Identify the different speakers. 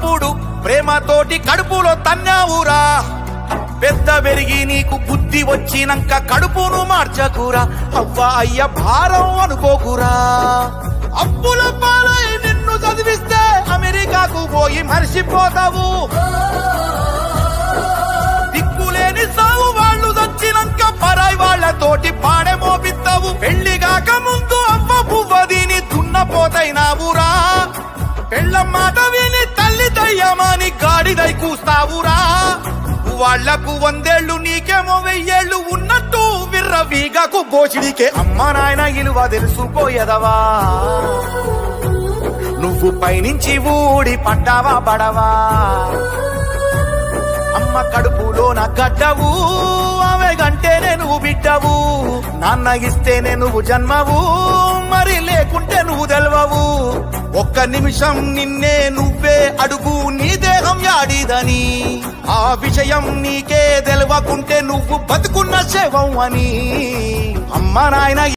Speaker 1: ఉన్నప్పుడు ప్రేమతోటి కడుపులో తన్నావురా పెద్ద పెరిగి నీకు బుద్ధి వచ్చినంక కడుపును మార్చకురా అవ్వ అయ్య భారం అనుకోకురా అప్పుల పాలై నిన్ను చదివిస్తే అమెరికాకు పోయి మర్చిపోతావు దిక్కులేని సాగు వాళ్ళు చచ్చినాక పరాయి వాళ్ళతోటి పాడె మోపిస్తావు పెళ్లి కాక ముందు అవ్వ పువ్వదిని దున్నపోతైనావురా పెళ్ళ మాట విని తల్లి దయ్యమాని గాడిదై కూస్తావురా వాళ్లకు వందేళ్లు నీకేమో వెయ్యేళ్లు ఉన్నట్టు విర్ర వీగకు బోచిడికే అమ్మ నాయన ఇలువ తెలుసుకోయదవా నువ్వు పైనుంచి ఊడి పడ్డావా పడవా అమ్మ కడుపులోన గడ్డవు ఆమె గంటేనే నువ్వు బిడ్డవు నాన్న ఇస్తేనే నువ్వు జన్మవు మరి లేకుంటే నువ్వు తెలవవు ఒక్క నిమిషం నిన్నే నువ్వే అడుగు నీ దేహం యాడిదని ఆ విషయం నీకే తెలవకుంటే నువ్వు బతుకున్న శవం అని అమ్మ నాయన